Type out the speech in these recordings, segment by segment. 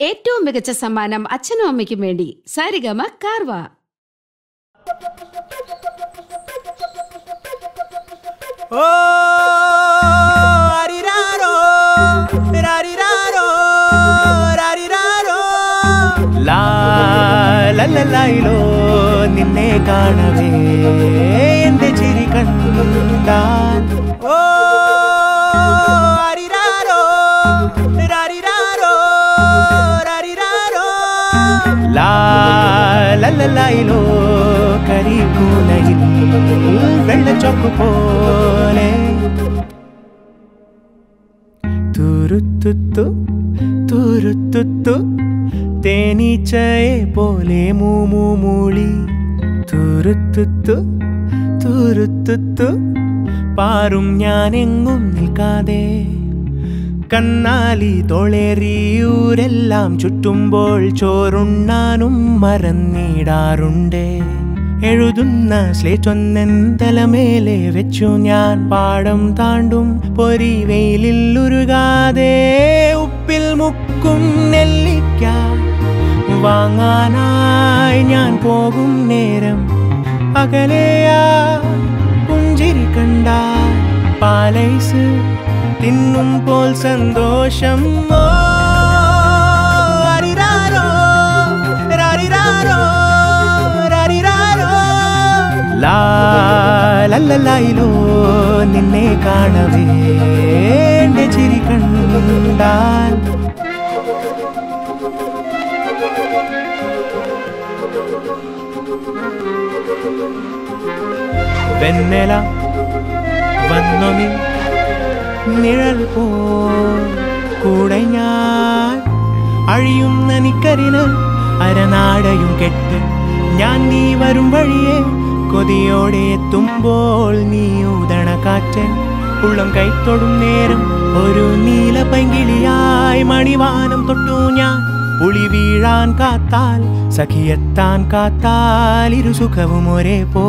ഏറ്റവും മികച്ച സമ്മാനം അച്ഛനും അമ്മയ്ക്കും വേണ്ടി സാരിഗമ കാർവ ഓ അരിരാരോ രാരിരാരോ രാരിരാരോ ലാ ലല്ലലായിലോ നിന്നെ കാണവേ എന്റെ ചിരി കണ്ടാൽ ഓ അരിരാരോ രാരിരാരോ രാരിരാരോ ലാ ലല്ലലായിലോ കരിക്കൂലയിൽ വെള്ളച്ചൊക്ക് പോലെ തുരുത്തുത്തു തുരുത്തുത്തു തേനീച്ചയെ പോലെ മൂമു മൂളി തുരുത്തുത്തു തുരുത്തുത്തു പാറും ഞാനെങ്ങും നിൽക്കാതെ കന്നാലി തൊളേറിയൂരെല്ലാം ചുറ്റുമ്പോൾ ചോറുണ്ണാനും മറന്നിടാറുണ്ട് എഴുതുന്ന സ്ലേറ്റൊന്നെൻ തലമേലെ വെച്ചു ഞാൻ പാടം താണ്ടും പൊരി വെയിലിൽ ഉരുകാതെ ഉപ്പിൽ മുക്കും നെല്ലിക്ക വാങ്ങാനായി ഞാൻ പോകും നേരം അകലെയാ പുഞ്ചിരി കണ്ട പാലൈസ് തിന്നും പോൽ സന്തോഷം ഓ അരിരാരോ രാരിരാരോ രാരിരാരോ ലാ ലല്ലലായിലോ നിന്നെ കാണവേ എന്റെ ചിരി കണ്ടാൽ വെണ്ണല വന്നു നീ നിഴൽ പോ കൂടെ ഞാൻ അഴിയുന്ന നിക്കരിന് അരനാടയും കെട്ട് ഞാൻ നീ വരും വഴിയെ കൊതിയോടെ എത്തുമ്പോൾ നീ ഊതണ കാറ്റ് ഉള്ളം കൈത്തൊടും നേരം ഒരു നീല പൈങ്കിളിയായി മണിവാനം തൊട്ടു ഞാൻ പുളി വീഴാൻ കാത്താൽ സഖിയെത്താൻ കാത്താൽ ഇരു സുഖവും ഒരേ പോ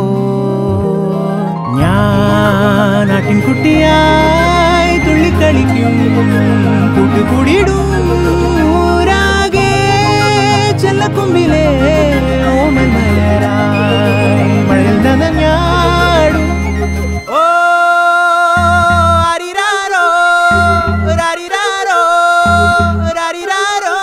ഞാൻ ആട്ടിൻകുട്ടിയായി തുള്ളിക്കളിക്കും കൂട്ടുകൂടിയിടും ഊരാകെ ചെല്ലക്കൊമ്പിലെ ഓമൽ മലരായി മഴയിൽ നനഞ്ഞാടും ഓ അരിരാരോ രാരിരാരോ രാരിരാരോ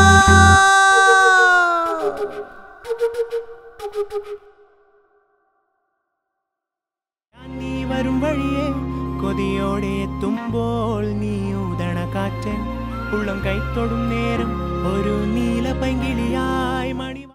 ഞാൻ നീ വരും വഴിയെ കൊതിയോടെ എത്തുമ്പോൾ നീ ഊതണ കാറ്റ് ഉള്ളം കൈത്തൊടും നേരം